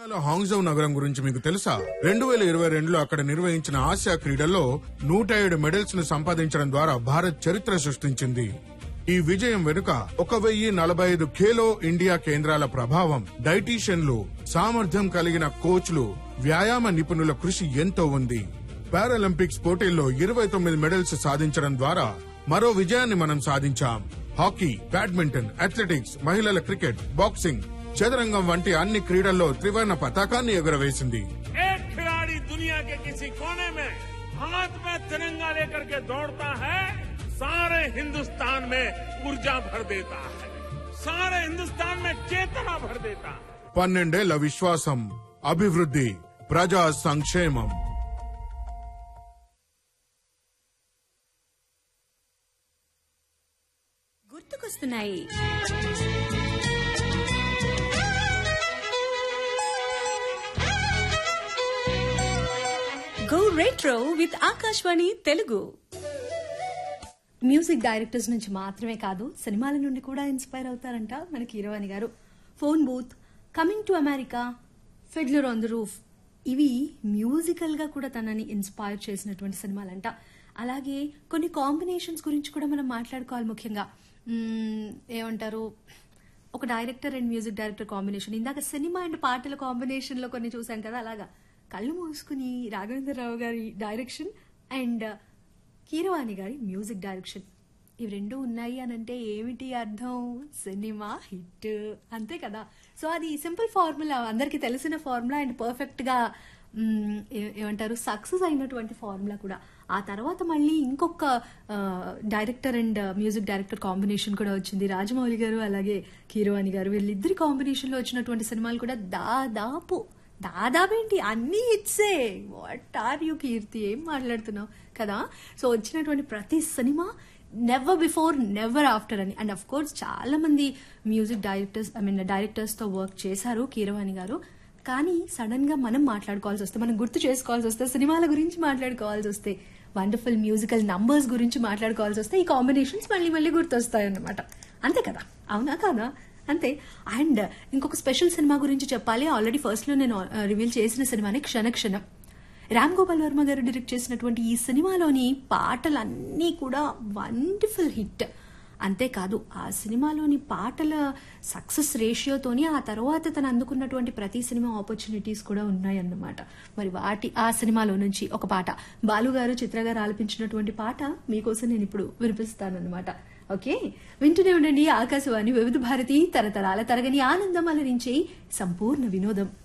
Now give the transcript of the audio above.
చైనాలో హాంగ్జౌ నగరం గురించి మీకు తెలుసా రెండు వేల ఇరవై రెండులో అక్కడ నిర్వహించిన ఆసియా క్రీడల్లో నూట ఏడు మెడల్స్ ను సంపాదించడం ద్వారా భారత్ చరిత్ర సృష్టించింది ఈ విజయం వెనుక ఒక వెయ్యి నలభై ఐదు ఖేలో ఇండియా కేంద్రాల ప్రభావం డైటీషియన్లు సామర్థ్యం కలిగిన కోచ్లు వ్యాయామ నిపుణుల కృషి ఎంతో ఉంది పారాలింపిక్స్ పోటీల్లో ఇరవై తొమ్మిది మెడల్స్ సాధించడం ద్వారా మరో విజయాన్ని మనం సాధించాం హాకీ బ్యాడ్మింటన్ అథ్లెటిక్స్ మహిళల క్రికెట్ బాక్సింగ్ చదరంగం వంటి అన్ని క్రీడల్లో త్రివర్ణ పతాకాన్ని ఎగురవేసింది एक खिलाड़ी दुनिया के किसी कोने में हाथ में तिरंगा लेकर के दौड़ता है सारे हिंदुस्तान में ऊर्जा भर देता है सारे हिंदुस्तान में चेतना भर देता है పన్నెండేళ్ల విశ్వాసం అభివృద్ధి ప్రజా సంక్షేమం గుర్తుకొస్తున్నాయి go retro with Akashvani Telugu music directors నుంచి మాత్రమే కాదు సినిమాల నుండి కూడా ఇన్స్పైర్ అవుతారంట మన Keeravani garu phone booth coming to America fiddler on the roof ఇవి మ్యూజికల్ గా కూడా తనని ఇన్స్పైర్ చేసినటువంటి సినిమాలంట అలాగే కొన్ని కాంబినేషన్స్ గురించి కూడా మనం మాట్లాడుకోవాలి ముఖ్యంగా మ్మ్, ఏమంటారు ఒక director and music director combination ఇందాక సినిమా అండ్ పాటల కాంబినేషన్ లో కొన్ని చూసాం కదా అలాగా కళ్ళు మూసుకుని రాఘవేంద్రరావు గారి డైరెక్షన్ అండ్ కీరవాణి గారి మ్యూజిక్ డైరెక్షన్ ఇవి రెండు ఉన్నాయి అని అంటే ఏమిటి అర్థం సినిమా హిట్ అంతే కదా సో అది సింపుల్ ఫార్ములా అందరికీ తెలిసిన ఫార్ములా అండ్ పర్ఫెక్ట్ గా మ్, ఏ- ఏమంటారు సక్సెస్ అయినటువంటి ఫార్ములా కూడా ఆ తర్వాత మళ్ళీ ఇంకొక ఆ, director and music director combination కూడా వచ్చింది రాజమౌళి గారు అలాగే కీరవాణి గారు వీళ్ళిద్దరి కాంబినేషన్ లో వచ్చినటువంటి సినిమాలు కూడా దాదాపు దాదాపేంటి అన్ని హిట్సే వాట్ ఆర్ యూ కీర్తి ఏం మాట్లాడుతున్నావు కదా సో వచ్చినటువంటి ప్రతి cinema never before never after అని అండ్ అఫ్ కోర్స్ చాలా మంది music directors I mean directors తో వర్క్ చేశారు కీరవాణి గారు కానీ సడన్ గా మనం మాట్లాడుకోవాల్సి వస్తే మనం గుర్తు చేసుకోవాల్సి వస్తే సినిమాల గురించి మాట్లాడుకోవాల్సి వస్తే వండర్ఫుల్ మ్యూజికల్ నంబర్స్ గురించి మాట్లాడుకోవాల్సి వస్తే ఈ కాంబినేషన్స్ మళ్ళీ మళ్ళీ గుర్తొస్తాయి అన్నమాట అంతే కదా అవునా కాదా అంతే అండ్ ఇంకొక స్పెషల్ సినిమా గురించి చెప్పాలి ఆల్రెడీ ఫస్ట్ లో నేను రివీల్ చేసిన సినిమాని క్షణ క్షణం రామ్ గోపాల్ వర్మ గారు డైరెక్ట్ చేసినటువంటి ఈ సినిమాలోని పాటలన్నీ కూడా వండర్ఫుల్ హిట్ అంతేకాదు ఆ సినిమాలోని పాటల సక్సెస్ రేషియోతోని ఆ తర్వాత తను అందుకున్నటువంటి ప్రతి సినిమా ఆపర్చునిటీస్ కూడా ఉన్నాయన్నమాట మరి వాటి ఆ సినిమాలో నుంచి ఒక పాట బాలు గారు చిత్ర గారు ఆలపించినటువంటి పాట మీకోసం నేను ఇప్పుడు వినిపిస్తానన్నమాట ఓకే వింటూనే ఉండండి ఆకాశవాణి వివిధ భారతి తరతరాల తరగని ఆనందం అలరించే సంపూర్ణ వినోదం